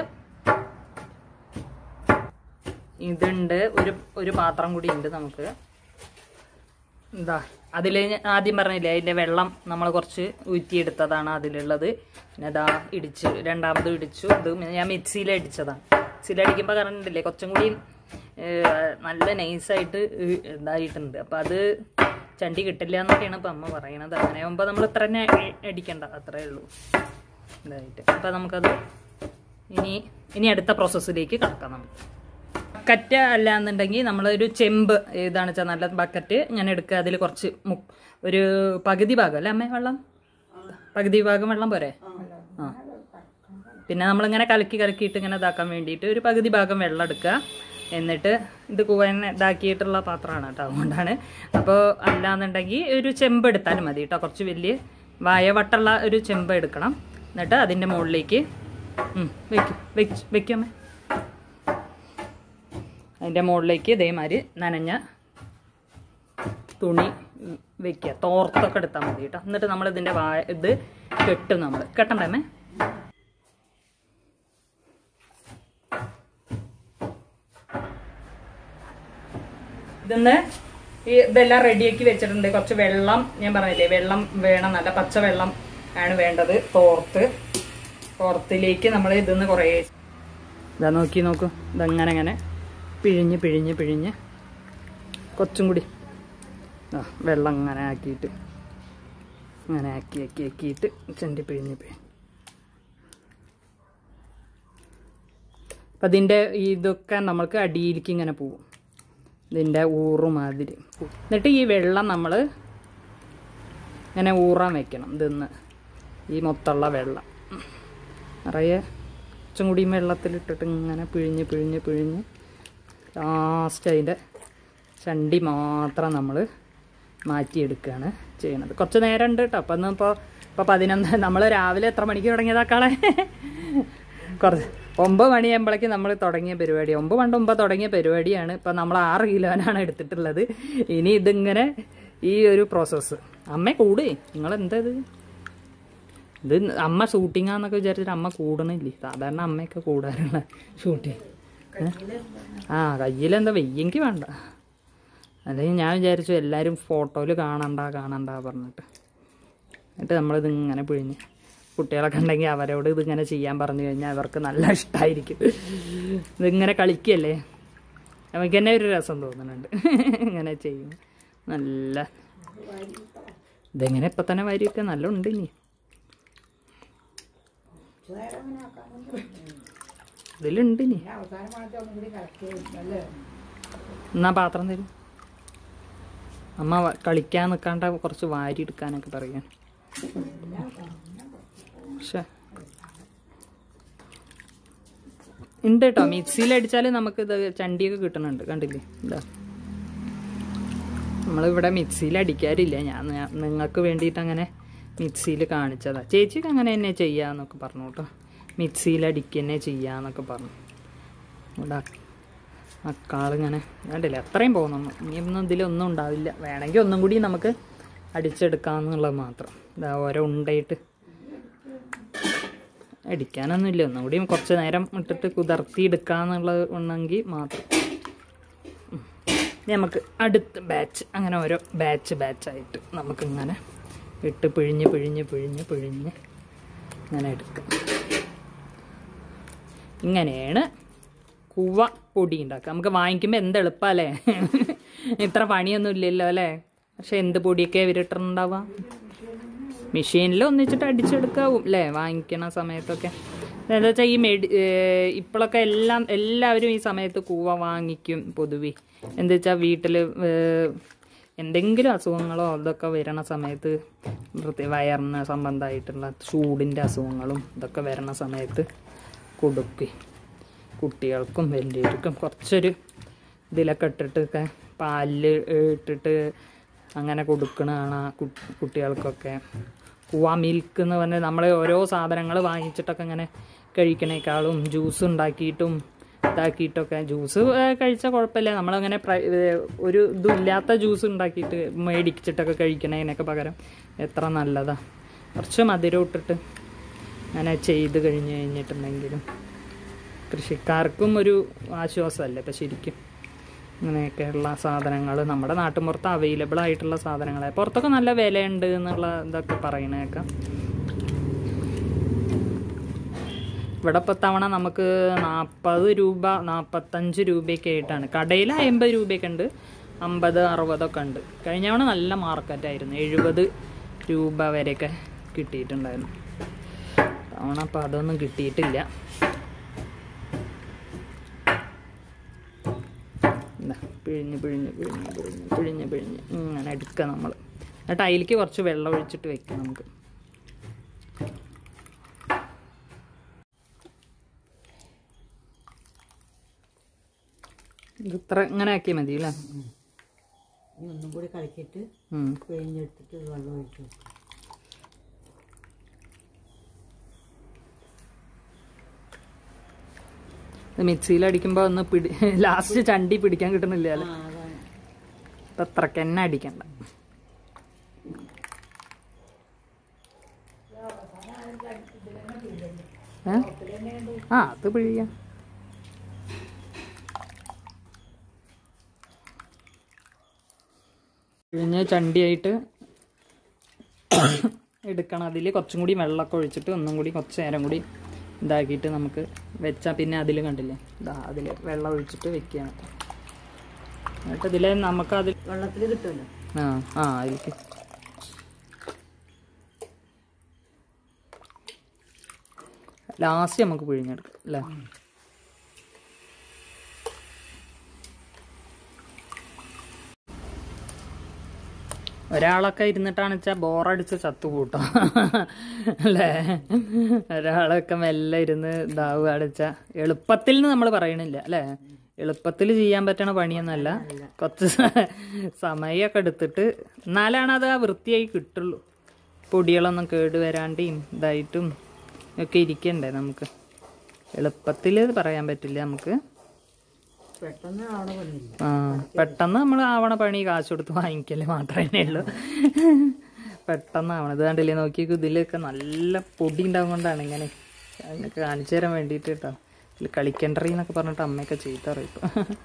ഇതുണ്ട് ഒരു ഒരു പാത്രം കൂടി ഉണ്ട് നമുക്ക് എന്താ അതിൽ ആദ്യം പറഞ്ഞില്ലേ അതിൻ്റെ വെള്ളം നമ്മൾ കുറച്ച് ഊറ്റിയെടുത്തതാണ് അതിലുള്ളത് പിന്നെ അതാ ഇടിച്ച് രണ്ടാമത് ഇടിച്ചു ഇത് ഞാൻ മിക്സിയിൽ അടിച്ചതാണ് മിക്സിയിൽ അടിക്കുമ്പോൾ കറണ്ടില്ലേ കുറച്ചും കൂടി ഏഹ്, നല്ല നൈസായിട്ട് ഇതായിട്ടുണ്ട് അപ്പം അത് ചണ്ടി കിട്ടില്ല എന്നൊക്കെയാണ് ഇപ്പം അമ്മ പറയണത് അങ്ങനെ ആകുമ്പോൾ നമ്മൾ ഇത്ര തന്നെ അ- അടിക്കണ്ട അത്രേ ഉള്ളൂ ഇതായിട്ട് അപ്പം നമുക്കത് ഇനി ഇനി അടുത്ത പ്രോസസ്സിലേക്ക് കടക്കാം നമുക്ക് ബക്കറ്റ് അല്ല എന്നുണ്ടെങ്കിൽ നമ്മളൊരു ചെമ്പ് ഏതാണ് വെച്ചാൽ നല്ല ബക്കറ്റ് ഇങ്ങനെ എടുക്കുക അതിൽ കുറച്ച് മു ഒരു പകുതി ഭാഗം അല്ലേ അമ്മേ വെള്ളം പകുതി ഭാഗം വെള്ളം പോരെ ആ പിന്നെ നമ്മളിങ്ങനെ കലക്കി കലക്കിയിട്ട് ഇങ്ങനെ ഇതാക്കാൻ വേണ്ടിയിട്ട് ഒരു പകുതി ഭാഗം വെള്ളം എടുക്കുക എന്നിട്ട് ഇത് കൂവൻ ഇതാക്കിയിട്ടുള്ള പാത്രമാണ് കേട്ടോ അതുകൊണ്ടാണ് അപ്പോൾ അല്ലാന്നുണ്ടെങ്കിൽ ഒരു ചെമ്പ് എടുത്താലും മതി കേട്ടോ കുറച്ച് വലിയ വായവട്ടുള്ള ഒരു ചെമ്പ് എടുക്കണം എന്നിട്ട് അതിൻ്റെ മുകളിലേക്ക് ഉം, വെക്കും വെച്ച് വെക്കുമേ അതിൻ്റെ മുകളിലേക്ക് ഇതേമാതിരി നനഞ്ഞ തുണി വെക്കുക തോർത്തൊക്കെ എടുത്താൽ മതി കേട്ടോ എന്നിട്ട് നമ്മൾ ഇതിൻ്റെ വായ ഇത് കെട്ടും നമ്മൾ കെട്ടണ്ടേ അമ്മേ? ഇതൊന്ന് ഈ ഇതെല്ലാം റെഡിയാക്കി വെച്ചിട്ടുണ്ട് കുറച്ച് വെള്ളം ഞാൻ പറഞ്ഞില്ലേ വെള്ളം വേണം നല്ല പച്ച വെള്ളം ആണ് വേണ്ടത് തോർത്ത് തോർത്തിലേക്ക് നമ്മൾ ഇതൊന്ന് കുറേ ഇതാ നോക്കി നോക്കൂ ഇതങ്ങനെ അങ്ങനെ പിഴിഞ്ഞ് പിഴിഞ്ഞ് പിഴിഞ്ഞ് കുറച്ചും കൂടി ആ വെള്ളം അങ്ങനെ ആക്കിയിട്ട് അങ്ങനെ ആക്കി ആക്കി ആക്കിയിട്ട് ചെണ്ടി പിഴിഞ്ഞ് പിഴിഞ്ഞ് അപ്പം അതിൻ്റെ ഇതൊക്കെ നമ്മൾക്ക് അടിയിലേക്ക് ഇങ്ങനെ പോവും ഇതിൻ്റെ ഊറ് മാതിരി പോവും. എന്നിട്ട് ഈ വെള്ളം നമ്മൾ ഇങ്ങനെ ഊറാൻ വെക്കണം ഇതിന്ന് ഈ മൊത്തമുള്ള വെള്ളം നിറയെ കുറച്ചും കൂടി വെള്ളത്തിലിട്ടിട്ട് ഇങ്ങനെ പിഴിഞ്ഞ് പിഴിഞ്ഞ് പിഴിഞ്ഞ് ലാസ്റ്റ് അതിൻ്റെ ചണ്ടി മാത്രം നമ്മൾ മാറ്റിയെടുക്കുകയാണ് ചെയ്യണത് കുറച്ച് നേരം ഉണ്ട് കേട്ടോ അപ്പം ഇപ്പോൾ ഇപ്പോൾ പതിനൊന്ന് നമ്മൾ രാവിലെ എത്ര മണിക്ക് തുടങ്ങിയതാക്കാളെ കുറച്ച് ഒമ്പത് മണിയാകുമ്പോഴേക്കും നമ്മൾ തുടങ്ങിയ പരിപാടി ഒമ്പത് പണ്ട് ഒമ്പത് തുടങ്ങിയ പരിപാടിയാണ് ഇപ്പം നമ്മൾ ആറ് കിലോനാണ് എടുത്തിട്ടുള്ളത് ഇനി ഇതിങ്ങനെ ഈ ഒരു പ്രോസസ്സ് അമ്മ കൂടേ നിങ്ങൾ എന്താ ഇത് ഇത് അമ്മ ഷൂട്ടിങ്ങാന്നൊക്കെ വിചാരിച്ചിട്ട് അമ്മ കൂടണില്ലേ സാധാരണ അമ്മയൊക്കെ കൂടാറുള്ള ഷൂട്ടിങ് ആ കയ്യിലെന്താ വെയ്യെങ്കിൽ വേണ്ട അല്ലെങ്കിൽ ഞാൻ വിചാരിച്ചു എല്ലാവരും ഫോട്ടോയിൽ കാണണ്ട കാണണ്ട പറഞ്ഞിട്ട് എന്നിട്ട് നമ്മളിത് ഇങ്ങനെ പിഴിഞ്ഞ് കുട്ടികളൊക്കെ ഉണ്ടെങ്കിൽ അവരോട് ഇതിങ്ങനെ ചെയ്യാൻ പറഞ്ഞു കഴിഞ്ഞാൽ അവർക്ക് നല്ല ഇഷ്ടമായിരിക്കും ഇതിങ്ങനെ കളിക്കല്ലേ നമുക്ക് തന്നെ ഒരു രസം തോന്നുന്നുണ്ട് ഇങ്ങനെ ചെയ്യും നല്ല ഇതെങ്ങനെ ഇപ്പം തന്നെ വരിയൊക്കെ നല്ല ഉണ്ട് ഇനി ഇതിലുണ്ട് ഇനി എന്നാ പാത്രം തരും അമ്മ വ- കളിക്കാൻ നിൽക്കാണ്ട കുറച്ച് വാരി എടുക്കാനൊക്കെ പറയാൻ പക്ഷെ ഉണ്ട് കേട്ടോ മിക്സിയിൽ അടിച്ചാൽ നമുക്ക് ഇത് ചണ്ടിയൊക്കെ കിട്ടുന്നുണ്ട് കണ്ടില്ലേ ഇതാ നമ്മളിവിടെ മിക്സിയിൽ അടിക്കാറില്ല ഞാൻ ഞാൻ- നിങ്ങൾക്ക് വേണ്ടിയിട്ട് അങ്ങനെ മിക്സിയിൽ കാണിച്ചതാ ചേച്ചിക്ക് അങ്ങനെ തന്നെ ചെയ്യാന്നൊക്കെ പറഞ്ഞു കേട്ടോ മിക്സിയിൽ അടിക്കുക തന്നെ ചെയ്യാന്നൊക്കെ പറഞ്ഞു ഇവിടെ അക്കാളിങ്ങനെ കണ്ടില്ല അത്രയും പോകുന്നു ഇനിയൊന്നും ഇതിലൊന്നും ഉണ്ടാവില്ല വേണമെങ്കിൽ ഒന്നും കൂടി നമുക്ക് അടിച്ചെടുക്കാമെന്നുള്ളത് മാത്രം ഇതാ ഓരോ ഉണ്ടയിട്ട് അടിക്കാനൊന്നുമില്ല ഒന്നും കൂടി കുറച്ച് നേരം ഇട്ടിട്ട് കുതിർത്തി എടുക്കാന്നുള്ളത് ഉണ്ടെങ്കിൽ മാത്രം ഉം. ഇനി നമുക്ക് അടുത്ത ബാച്ച് അങ്ങനെ ഓരോ ബാച്ച് ബാച്ചായിട്ട് നമുക്കിങ്ങനെ ഇട്ട് പിഴിഞ്ഞ് പിഴിഞ്ഞ് പിഴിഞ്ഞ് പിഴിഞ്ഞ് ഇങ്ങനെ എടുക്കാം ഇങ്ങനെയാണ് കുവ പൊടി ഉണ്ടാക്കുക നമുക്ക് വാങ്ങിക്കുമ്പോൾ എന്ത് എളുപ്പമല്ലേ ഇത്ര പണിയൊന്നും ഇല്ലല്ലോ അല്ലേ പക്ഷെ എന്ത് പൊടിയൊക്കെ ഇവരിട്ടുണ്ടാവുക മെഷീനിൽ ഒന്നിച്ചിട്ട് അടിച്ചെടുക്കാവും അല്ലേ വാങ്ങിക്കണ സമയത്തൊക്കെ എന്താ വെച്ചാൽ ഈ മെഡി ഏർ ഇപ്പോഴൊക്കെ എല്ലാം എല്ലാവരും ഈ സമയത്ത് കൂവ വാങ്ങിക്കും പൊതുവെ എന്താ വെച്ചാൽ വീട്ടിൽ എന്തെങ്കിലും അസുഖങ്ങളോ അതൊക്കെ വരണ സമയത്ത് പ്രത്യേക വയറിന് സംബന്ധമായിട്ടുള്ള ചൂടിൻ്റെ അസുഖങ്ങളും ഇതൊക്കെ വരണ സമയത്ത് കൊടുക്കും കുട്ടികൾക്കും വലിയവർക്കും കുറച്ചൊരു ഇതിലൊക്കെ ഇട്ടിട്ടൊക്കെ പാലിൽ ഇട്ടിട്ട് അങ്ങനെ കൊടുക്കണതാണ് കുട്ടികൾക്കൊക്കെ കുവ മിൽക്ക് എന്ന് പറഞ്ഞാൽ നമ്മൾ ഓരോ സാധനങ്ങൾ വാങ്ങിച്ചിട്ടൊക്കെ ഇങ്ങനെ കഴിക്കണേക്കാളും ജ്യൂസ് ഉണ്ടാക്കിയിട്ടും ഇതാക്കിയിട്ടൊക്കെ ജ്യൂസ് കഴിച്ചാൽ കുഴപ്പമില്ല നമ്മളങ്ങനെ പ്രൈ- ഏ, ഒരു ഇതും ഇല്ലാത്ത ജ്യൂസ് ഉണ്ടാക്കിയിട്ട് മേടിച്ചിട്ടൊക്കെ കഴിക്കണതിനൊക്കെ പകരം എത്ര നല്ലതാ കുറച്ച് മധുരം ഇട്ടിട്ട് അങ്ങനെ ചെയ്ത് കഴിഞ്ഞ് കഴിഞ്ഞിട്ടുണ്ടെങ്കിലും കൃഷിക്കാർക്കും ഒരു ആശ്വാസമല്ലേ ഇപ്പം ശരിക്കും അങ്ങനെയൊക്കെയുള്ള സാധനങ്ങൾ നമ്മുടെ നാട്ടുമ്പുറത്ത് അവൈലബിൾ ആയിട്ടുള്ള സാധനങ്ങൾ പുറത്തൊക്കെ നല്ല വിലയുണ്ട് എന്നുള്ള ഇതൊക്കെ പറയണേക്കാം ഇവിടെ ഇപ്പോൾ തവണ നമുക്ക് നാൽപ്പത് രൂപ നാൽപ്പത്തഞ്ച് രൂപയൊക്കെ ആയിട്ടാണ് കടയിൽ അമ്പത് രൂപയൊക്കെ ഉണ്ട് അമ്പത് അറുപതൊക്കെ ഉണ്ട് കഴിഞ്ഞ തവണ നല്ല മാർക്കറ്റായിരുന്നു എഴുപത് രൂപ വരെയൊക്കെ കിട്ടിയിട്ടുണ്ടായിരുന്നു തവണ അപ്പോൾ അതൊന്നും കിട്ടിയിട്ടില്ല ഇതാ, പിഴിഞ്ഞ് പിഴിഞ്ഞ് പിഴിഞ്ഞ് പിഴിഞ്ഞ് പിഴിഞ്ഞ് പിഴിഞ്ഞ് ഇങ്ങനെ എടുക്കുക നമ്മൾ എന്നിട്ട് അതിലേക്ക് കുറച്ച് വെള്ളം ഒഴിച്ചിട്ട് വെക്കാം നമുക്ക് ഇത് ഇത്ര ഇങ്ങനെ ആക്കിയാൽ മതി അല്ലേ ഇനി ഒന്നും കൂടി കലക്കിയിട്ട് ഉം. പിഴിഞ്ഞെടുത്തിട്ട് വെള്ളം ഒഴിച്ചു ഇത് മിക്സിയിൽ അടിക്കുമ്പോൾ ഒന്ന് പിടി ലാസ്റ്റ് ചണ്ടി പിടിക്കാൻ കിട്ടുന്നില്ല അല്ലേ ആ അതാണ് ഇപ്പം അത്രയ്ക്ക് തന്നെ അടിക്കണ്ട ഏ? ആ അത് പിഴിയാം പിഴിഞ്ഞ് ചണ്ടിയായിട്ട് എടുക്കണം അതിൽ കുറച്ചും കൂടി വെള്ളമൊക്കെ ഒഴിച്ചിട്ട് ഒന്നും കൂടി കുറച്ച് നേരം കൂടി ഇതാക്കിയിട്ട് നമുക്ക് വെച്ചാൽ പിന്നെ അതിൽ കണ്ടില്ലേ ഇതാ അതിൽ വെള്ളം ഒഴിച്ചിട്ട് വെക്കുകയാണ് എന്നിട്ട് ഇതിൽ നമുക്ക് അതിൽ വെള്ളത്തിൽ കിട്ടുമല്ലോ ആ ആ അതിലേക്ക് ലാസ്റ്റ് നമുക്ക് പിഴിഞ്ഞെടുക്കാം അല്ലേ ഒരാളൊക്കെ ഇരുന്നിട്ടാണ് വെച്ചാൽ ബോറടിച്ച് ചത്തുകൂട്ടോ അല്ലേ ഒരാളൊക്കെ മെല്ലെ ഇരുന്ന് ഇതാവുകയാണ് വെച്ചാൽ എളുപ്പത്തിൽ എന്ന് നമ്മൾ പറയണില്ല അല്ലേ എളുപ്പത്തിൽ ചെയ്യാൻ പറ്റണ പണിയൊന്നുമല്ല കുറച്ച് സമയമൊക്കെ എടുത്തിട്ട് എന്നാലാണ് അത് ആ വൃത്തിയായി കിട്ടുള്ളൂ പൊടികളൊന്നും കേട് വരാണ്ടിയും ഇതായിട്ടും ഒക്കെ ഇരിക്കണ്ടേ നമുക്ക് എളുപ്പത്തിൽ പറയാൻ പറ്റില്ല നമുക്ക് പെട്ടെന്ന് അവിടെ പണിയില്ല ആ പെട്ടെന്ന് നമ്മൾ ആവണ പണി കാശ് കൊടുത്ത് വാങ്ങിക്കല് മാത്രമേ ഉള്ളൂ പെട്ടെന്ന് ആവണം ഇത് കണ്ടില്ലേ നോക്കിയേക്കും ഇതിലൊക്കെ നല്ല പൊടി ഉണ്ടാവും കൊണ്ടാണ് ഇങ്ങനെ അതിനൊക്കെ കാണിച്ചു തരാൻ വേണ്ടിയിട്ട് കേട്ടോ ഇതിൽ കളിക്കണ്ടറി എന്നൊക്കെ പറഞ്ഞിട്ട് അമ്മയൊക്കെ ചീത്ത പറയും ഇപ്പൊ.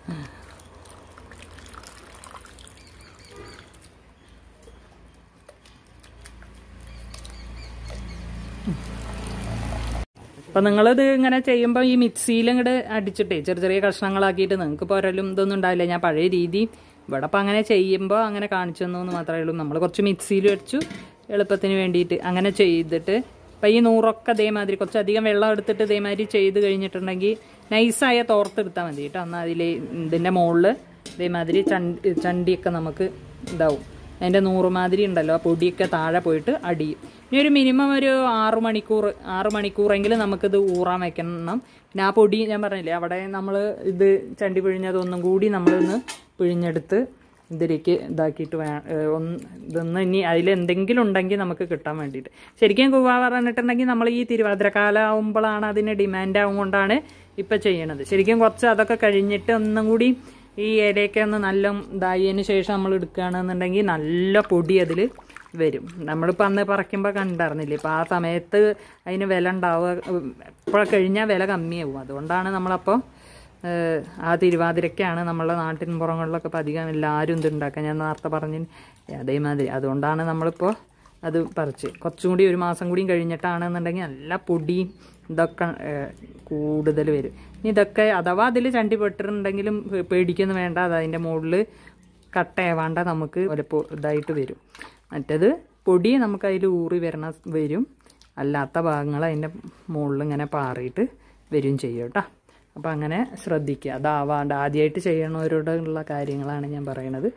അപ്പൊ നിങ്ങളിത് ഇങ്ങനെ ചെയ്യുമ്പോൾ ഈ മിക്സിയിൽ ഇങ്ങോട്ട് അടിച്ചിട്ടേ ചെറിയ ചെറിയ കഷ്ണങ്ങളാക്കിയിട്ട് നിങ്ങൾക്ക് ഇപ്പോൾ ഒരലും ഇതൊന്നും ഉണ്ടാവില്ല ഞാൻ പഴയ രീതി ഇവിടെ അപ്പം അങ്ങനെ ചെയ്യുമ്പോൾ അങ്ങനെ കാണിച്ചു തന്നു എന്ന് മാത്രമേ ഉള്ളൂ നമ്മൾ കുറച്ച് മിക്സിയിൽ വെച്ചു എളുപ്പത്തിന് വേണ്ടിയിട്ട് അങ്ങനെ ചെയ്തിട്ട് ഇപ്പം ഈ നൂറൊക്കെ ഇതേമാതിരി കുറച്ചധികം വെള്ളം എടുത്തിട്ട് ഇതേമാതിരി ചെയ്ത് കഴിഞ്ഞിട്ടുണ്ടെങ്കിൽ നൈസായ തോർത്തെടുത്താൽ മതി കേട്ടോ എന്നാൽ അതിൽ ഇതിൻ്റെ മുകളിൽ ഇതേമാതിരി ചണ്ടി ചണ്ടിയൊക്കെ നമുക്ക് ഇതാവും അതിൻ്റെ നൂറ് മാതിരി ഉണ്ടല്ലോ ആ പൊടിയൊക്കെ താഴെ പോയിട്ട് അടിയും ഇനി ഒരു മിനിമം ഒരു ആറ് മണിക്കൂർ ആറ് മണിക്കൂറെങ്കിലും നമുക്കിത് ഊറാൻ വെക്കണം പിന്നെ ആ പൊടി ഞാൻ പറഞ്ഞില്ലേ അവിടെ നമ്മൾ ഇത് ചണ്ടി പിഴിഞ്ഞത് ഒന്നും കൂടി നമ്മളൊന്ന് പിഴിഞ്ഞെടുത്ത് ഇതിലേക്ക് ഇതാക്കിയിട്ട് വേ ഏഹ് ഒന്ന് ഇതൊന്ന് ഇനി അതിൽ എന്തെങ്കിലും ഉണ്ടെങ്കിൽ നമുക്ക് കിട്ടാൻ വേണ്ടിയിട്ട് ശരിക്കും കുവ പറഞ്ഞിട്ടുണ്ടെങ്കിൽ നമ്മൾ ഈ തിരുവാതിരക്കാലം ആവുമ്പോഴാണ് അതിന് ഡിമാൻഡ് ആവും കൊണ്ടാണ് ഇപ്പം ചെയ്യണത് ശരിക്കും കുറച്ച് അതൊക്കെ കഴിഞ്ഞിട്ട് ഒന്നും കൂടി ഈ ഇലയൊക്കെ ഒന്ന് നല്ല ഇതായതിന് ശേഷം നമ്മൾ എടുക്കുകയാണെന്നുണ്ടെങ്കിൽ നല്ല പൊടി അതിൽ വരും നമ്മളിപ്പോൾ അന്ന് പറിക്കുമ്പോൾ കണ്ടറിഞ്ഞില്ലേ ഇപ്പോൾ ആ സമയത്ത് അതിന് വില ഉണ്ടാവുക ഇപ്പോൾ കഴിഞ്ഞാൽ വില കമ്മിയാവും അതുകൊണ്ടാണ് നമ്മളപ്പോൾ ഏഹ്, ആ തിരുവാതിരക്കാണ് നമ്മളെ നാട്ടിൻ പുറങ്ങളിലൊക്കെ ഇപ്പം അധികം എല്ലാവരും ഇത് ഉണ്ടാക്കുക ഞാൻ നേരത്തെ പറഞ്ഞു അതേമാതിരി അതുകൊണ്ടാണ് നമ്മളിപ്പോൾ അത് പറിച്ച് കുറച്ചും കൂടി ഒരു മാസം കൂടിയും കഴിഞ്ഞിട്ടാണെന്നുണ്ടെങ്കിൽ നല്ല പൊടിയും ഇതൊക്കെ കൂടുതൽ വരും ഇനി ഇതൊക്കെ അഥവാ അതിൽ ചണ്ടി പെട്ടിട്ടുണ്ടെങ്കിലും പേ- പേടിക്കൊന്നും വേണ്ട അത് അതിൻ്റെ മുകളിൽ കട്ടയാവാണ്ട നമുക്ക് ഒലപ്പോ ഇതായിട്ട് വരും മറ്റത് പൊടി നമുക്ക് അതിൽ ഊറി വരണ വരും അല്ലാത്ത ഭാഗങ്ങൾ അതിൻ്റെ മുകളിൽ ഇങ്ങനെ പാറിയിട്ട് വരും ചെയ്യും കേട്ടോ അപ്പോൾ അങ്ങനെ ശ്രദ്ധിക്കുക അതാവാണ്ട് ആദ്യമായിട്ട് ചെയ്യണവരോടുള്ള കാര്യങ്ങളാണ് ഞാൻ പറയണത്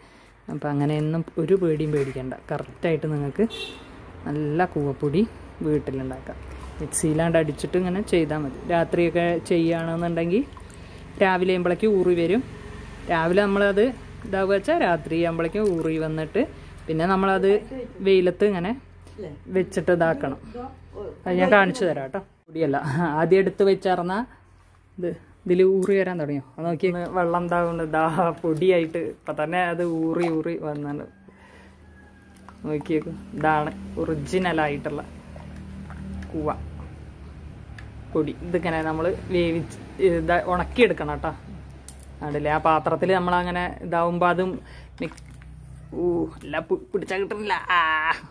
അപ്പോൾ അങ്ങനെയൊന്നും ഒരു പേടിയും പേടിക്കണ്ട കറക്റ്റായിട്ട് നിങ്ങൾക്ക് നല്ല കൂവപ്പൊടി വീട്ടിലുണ്ടാക്കാം മിക്സിയിലാണ്ട് അടിച്ചിട്ട് ഇങ്ങനെ ചെയ്താൽ മതി രാത്രിയൊക്കെ ചെയ്യുകയാണെന്നുണ്ടെങ്കിൽ രാവിലെ ആകുമ്പോഴേക്കും ഊറി വരും രാവിലെ നമ്മളത് ഇതാവുക വെച്ചാൽ രാത്രി ആകുമ്പോഴേക്കും ഊറി വന്നിട്ട് പിന്നെ നമ്മളത് വെയിലത്ത് ഇങ്ങനെ വെച്ചിട്ട് ഇതാക്കണം അത് ഞാൻ കാണിച്ചു തരാം കേട്ടോ പൊടിയല്ല ആദ്യം എടുത്ത് വെച്ചറന്ന ഇത് ഇതിൽ ഊറി വരാൻ തുടങ്ങിയോ അത് നോക്കി വെള്ളം ഇതാവുന്നുണ്ട് ഇതാ പൊടിയായിട്ട് ഇപ്പം തന്നെ അത് ഊറി ഊറി വന്നാണ് നോക്കിയേക്കും ഇതാണ് ഒറിജിനലായിട്ടുള്ള കൂവ പൊടി ഇതിങ്ങനെ നമ്മൾ വേവിച്ച് ഇതാ ഉണക്കിയെടുക്കണം കേട്ടോ അതില്ലേ ആ പാത്രത്തിൽ നമ്മളങ്ങനെ ഇതാവുമ്പോൾ അതും മിക് ഊ അല്ല പു- പിടിച്ചാൽ കിട്ടുന്നില്ല ആ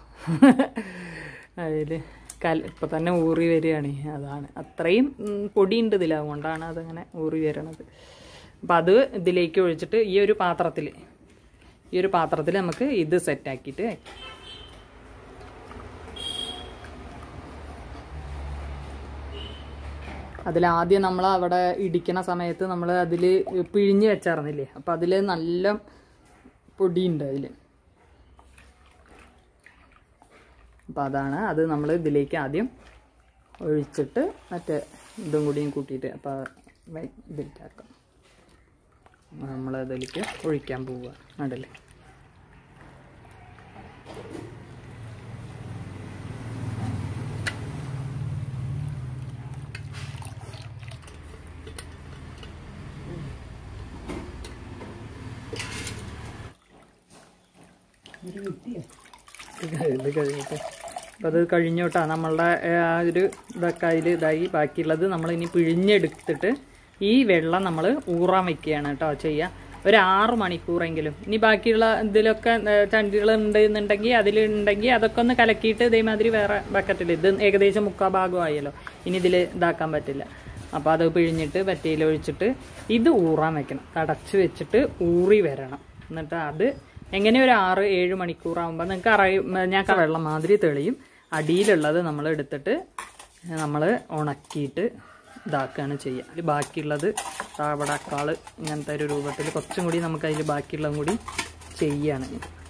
അതിൽ കൽ ഇപ്പം തന്നെ ഊറി വരികയാണ് അതാണ് അത്രയും ഉം, പൊടിയുണ്ട് ഇതിൽ അതുകൊണ്ടാണ് അതങ്ങനെ ഊറി വരണത് അപ്പം അത് ഇതിലേക്ക് ഒഴിച്ചിട്ട് ഈ ഒരു പാത്രത്തിൽ ഈ ഒരു പാത്രത്തിൽ നമുക്ക് ഇത് സെറ്റാക്കിയിട്ട് വെക്കാം അതിലാദ്യം നമ്മൾ അവിടെ ഇടിക്കണ സമയത്ത് നമ്മൾ അതിൽ പിഴിഞ്ഞ് വെച്ചായിരുന്നില്ലേ അപ്പം അതിൽ നല്ല പൊടിയുണ്ട് അതിൽ അപ്പം അതാണ് അത് നമ്മൾ ഇതിലേക്ക് ആദ്യം ഒഴിച്ചിട്ട് മറ്റേ ഇതും കൂടിയും കൂട്ടിയിട്ട് അപ്പോൾ ഇതിലേക്കാക്കാം നമ്മൾ അതിലേക്ക് ഒഴിക്കാൻ പോവുക അതല്ലേ ഇത് കഴിയട്ടെ അപ്പം അത് കഴിഞ്ഞോട്ടാ നമ്മളുടെ ഏ, ആ ഒരു ഇതൊക്കെ അതിൽ ഇതായി ബാക്കിയുള്ളത് നമ്മൾ ഇനി പിഴിഞ്ഞെടുത്തിട്ട് ഈ വെള്ളം നമ്മൾ ഊറാൻ വെക്കുകയാണ് കേട്ടോ ചെയ്യുക ഒരു ആറ് മണിക്കൂറെങ്കിലും ഇനി ബാക്കിയുള്ള ഇതിലൊക്കെ ചണ്ടികൾ ഉണ്ട് എന്നുണ്ടെങ്കിൽ അതിലുണ്ടെങ്കിൽ അതൊക്കെ ഒന്ന് കലക്കിയിട്ട് ഇതേമാതിരി വേറെ ബക്കറ്റിൽ ഇത് ഏകദേശം മുക്കാൽ ഭാഗമായല്ലോ ഇനി ഇതിൽ ഇതാക്കാൻ പറ്റില്ല അപ്പോൾ അത് പിഴിഞ്ഞിട്ട് പറ്റയിൽ ഒഴിച്ചിട്ട് ഇത് ഊറാൻ വെക്കണം തടച്ച് വെച്ചിട്ട് ഊറി വരണം എന്നിട്ട് അത് എങ്ങനെ ഒരു ആറ് ഏഴ് മണിക്കൂറാകുമ്പോൾ നിങ്ങൾക്ക് അറിയും ഞാൻ ക- വെള്ളം മാതിരി തെളിയും അടിയിലുള്ളത് നമ്മൾ എടുത്തിട്ട് നമ്മൾ ഉണക്കിയിട്ട് ഇതാക്കുകയാണ് ചെയ്യുക അതിൽ ബാക്കിയുള്ളത് താവടക്കാള് ഇങ്ങനത്തെ ഒരു രൂപത്തിൽ കുറച്ചും കൂടി നമുക്ക് അതിൽ ബാക്കിയുള്ളതും കൂടി ചെയ്യാണ്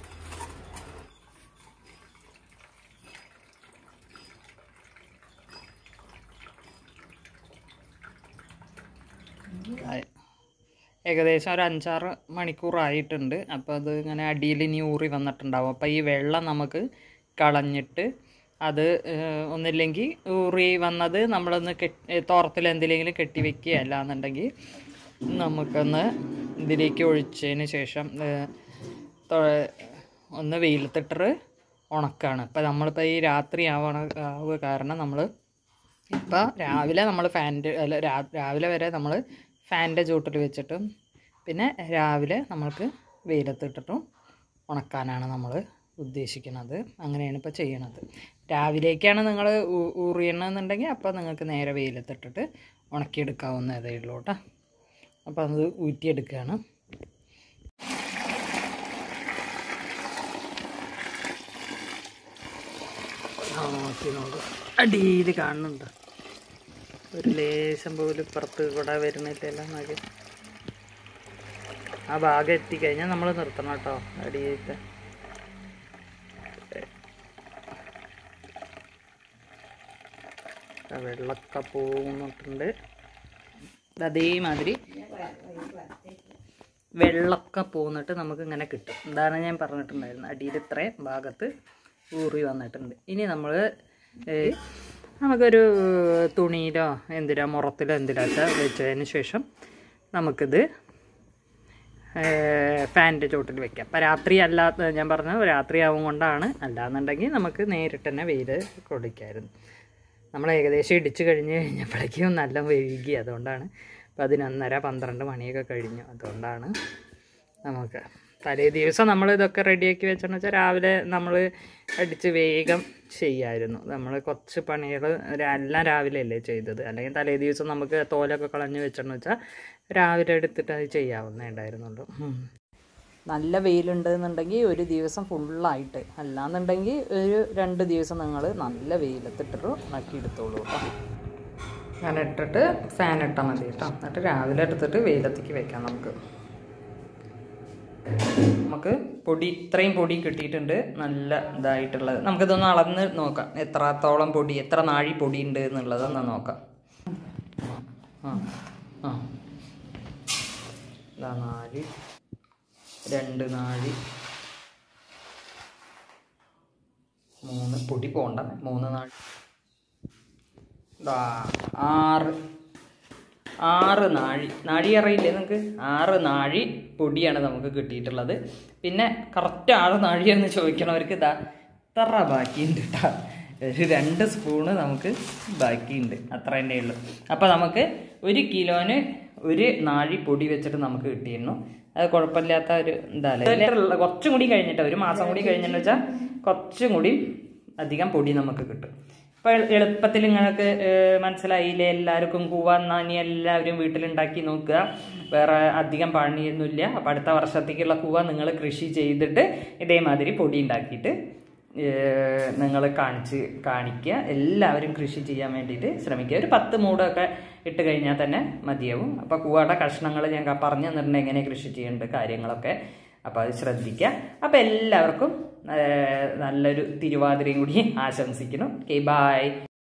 ആയി. ഏകദേശം ഒരു അഞ്ചാറ് മണിക്കൂറായിട്ടുണ്ട് അപ്പോൾ അത് ഇങ്ങനെ അടിയിൽ ഇനി ഊറി വന്നിട്ടുണ്ടാവും അപ്പോൾ ഈ വെള്ളം നമുക്ക് കളഞ്ഞിട്ട് അത് ഏഹ്, ഒന്നില്ലെങ്കിൽ ഊറി വന്നത് നമ്മളൊന്ന് കെട്ടി തോർത്തിൽ എന്തിലെങ്കിലും കെട്ടി വെക്കുക അല്ലാന്നുണ്ടെങ്കിൽ നമുക്കൊന്ന് ഇതിലേക്ക് ഒഴിച്ചതിന് ശേഷം ഏഹ്, തൊ- ഒന്ന് വെയിലത്തിട്ട് ഉണക്കാണ് അപ്പോൾ നമ്മളിപ്പോൾ ഈ രാത്രി ആവണ ആവുക കാരണം നമ്മൾ ഇപ്പോൾ രാവിലെ നമ്മൾ ഫാൻ്റെ അല്ല രാ- രാവിലെ വരെ നമ്മൾ ഫാനിൻ്റെ ചൂട്ടിൽ വെച്ചിട്ടും പിന്നെ രാവിലെ നമ്മൾക്ക് വെയിലത്തിട്ടിട്ടും ഉണക്കാനാണ് നമ്മൾ ഉദ്ദേശിക്കുന്നത് അങ്ങനെയാണ് ഇപ്പോൾ ചെയ്യണത് രാവിലേക്കാണ് നിങ്ങൾ ഊറിയണമെന്നുണ്ടെങ്കിൽ അപ്പോൾ നിങ്ങൾക്ക് നേരെ വെയിലത്തിട്ടിട്ട് ഉണക്കിയെടുക്കാവുന്നതേ ഉള്ളൂ കേട്ടോ അപ്പോൾ അത് ഊറ്റിയെടുക്കുകയാണ് നോക്കി നോക്ക് അടിയിൽ കാണുന്നുണ്ട് ഒരു ലേശം പോലും പുറത്ത് കൂടെ വരുന്നില്ലല്ലോ നോക്കി ആ ഭാഗം എത്തിക്കഴിഞ്ഞാൽ നമ്മൾ നിർത്തണം കേട്ടോ അടിയിലത്തെ ആ വെള്ളമൊക്കെ പോകുന്നിട്ടുണ്ട് ഇത് അതേമാതിരി വെള്ളമൊക്കെ പോന്നിട്ട് നമുക്ക് ഇങ്ങനെ കിട്ടും ഇതാണ് ഞാൻ പറഞ്ഞിട്ടുണ്ടായിരുന്നത് അടിയിൽ ഇത്രയും ഭാഗത്ത് ഊറി വന്നിട്ടുണ്ട് ഇനി നമ്മൾ നമുക്കൊരു തുണിയിലോ എന്തിനോ മുറത്തിലോ എന്തിലാച്ച വെച്ചതിന് ശേഷം നമുക്കിത് ഫാനിൻ്റെ ചോട്ടിൽ വെക്കാം അപ്പം രാത്രി അല്ലാത്ത ഞാൻ പറഞ്ഞത് രാത്രി ആവും കൊണ്ടാണ് അല്ലാന്നുണ്ടെങ്കിൽ നമുക്ക് നേരിട്ട് തന്നെ വെയിൽ കൊടുക്കായിരുന്നു നമ്മൾ ഏകദേശം ഇടിച്ച് കഴിഞ്ഞ് കഴിഞ്ഞപ്പോഴേക്കും നല്ല വൈകി അതുകൊണ്ടാണ് പതിനൊന്നര പന്ത്രണ്ട് മണിയൊക്കെ കഴിഞ്ഞു അതുകൊണ്ടാണ് നമുക്ക് തലേ ദിവസം നമ്മൾ ഇതൊക്കെ റെഡിയാക്കി വെച്ചെന്ന് വെച്ചാൽ രാവിലെ നമ്മൾ അടിച്ച് വേഗം ചെയ്യായിരുന്നു നമ്മൾ കുറച്ച് പണികൾ എല്ലാം രാവിലെ അല്ലേ ചെയ്തത് അല്ലെങ്കിൽ തലേ ദിവസം നമുക്ക് തോലൊക്കെ കളഞ്ഞ് വെച്ചെന്ന് വെച്ചാൽ രാവിലെ എടുത്തിട്ട് അത് ചെയ്യാവുന്നേ ഉണ്ടായിരുന്നുള്ളൂ ഉം. നല്ല വെയിലുണ്ട് എന്നുണ്ടെങ്കിൽ ഒരു ദിവസം ഫുള്ളായിട്ട് അല്ലാന്നുണ്ടെങ്കിൽ ഒരു രണ്ട് ദിവസം നിങ്ങൾ നല്ല വെയിലത്തിട്ടിട്ട് ഉണക്കി എടുത്തോളൂ കേട്ടോ ഞാൻ ഇട്ടിട്ട് ഫാൻ ഇട്ടാൽ മതി കേട്ടോ എന്നിട്ട് രാവിലെ എടുത്തിട്ട് വെയിലത്തേക്ക് വെക്കാം നമുക്ക് നമുക്ക് പൊടി ഇത്രയും പൊടി കിട്ടിയിട്ടുണ്ട് നല്ല ഇതായിട്ടുള്ളത് നമുക്കിതൊന്ന് അളന്ന് നോക്കാം എത്രത്തോളം പൊടി എത്ര നാഴി പൊടി ഉണ്ട് എന്നുള്ളത് ഒന്ന് നോക്കാം ആ ആ ഇതാ നാല് രണ്ട് നാഴി മൂന്ന് പൊടി പോണ്ട മൂന്ന് നാഴി ഇതാ ആറ് ആറ് നാഴി നാഴി അറിയില്ലേ നിങ്ങൾക്ക് ആറ് നാഴി പൊടിയാണ് നമുക്ക് കിട്ടിയിട്ടുള്ളത് പിന്നെ കറക്റ്റ് ആറ് നാഴി എന്ന് ചോദിക്കണവർക്ക് ഇതാ ഇത്ര ബാക്കിയുണ്ട് കേട്ടോ ഒരു രണ്ട് സ്പൂണ് നമുക്ക് ബാക്കിയുണ്ട് അത്ര തന്നെ ഉള്ളൂ അപ്പോൾ നമുക്ക് ഒരു കിലോന് ഒരു നാഴി പൊടി വെച്ചിട്ട് നമുക്ക് കിട്ടിയിരുന്നു അത് കുഴപ്പമില്ലാത്ത ഒരു എന്താ കുറച്ചും കൂടി കഴിഞ്ഞിട്ട് ഒരു മാസം കൂടി കഴിഞ്ഞെന്ന് വെച്ചാൽ കുറച്ചും കൂടി അധികം പൊടി നമുക്ക് കിട്ടും ഇപ്പൊ എളു- എളുപ്പത്തിൽ നിങ്ങൾക്ക് ഏഹ്, മനസ്സിലായില്ലേ എല്ലാവർക്കും കൂവ നാനി എല്ലാവരും വീട്ടിലുണ്ടാക്കി നോക്കുക വേറെ അധികം പണിയൊന്നുമില്ല അപ്പം അടുത്ത വർഷത്തേക്കുള്ള കൂവ നിങ്ങൾ കൃഷി ചെയ്തിട്ട് ഇതേമാതിരി പൊടി ഉണ്ടാക്കിയിട്ട് നിങ്ങൾ കാണിച്ച് കാണിക്കുക എല്ലാവരും കൃഷി ചെയ്യാൻ വേണ്ടിയിട്ട് ശ്രമിക്കുക ഒരു പത്ത് മൂടൊക്കെ ഇട്ട് കഴിഞ്ഞാൽ തന്നെ മതിയാവും അപ്പോൾ കൂവയുടെ കഷ്ണങ്ങൾ ഞാൻ ക- പറഞ്ഞു തന്നിട്ടുണ്ട് എങ്ങനെ കൃഷി ചെയ്യേണ്ട കാര്യങ്ങളൊക്കെ അപ്പോൾ അത് ശ്രദ്ധിക്കുക അപ്പോൾ എല്ലാവർക്കും ഏഹ്, നല്ലൊരു തിരുവാതിരയും കൂടി ആശംസിക്കുന്നു ഓക്കെ ബായ്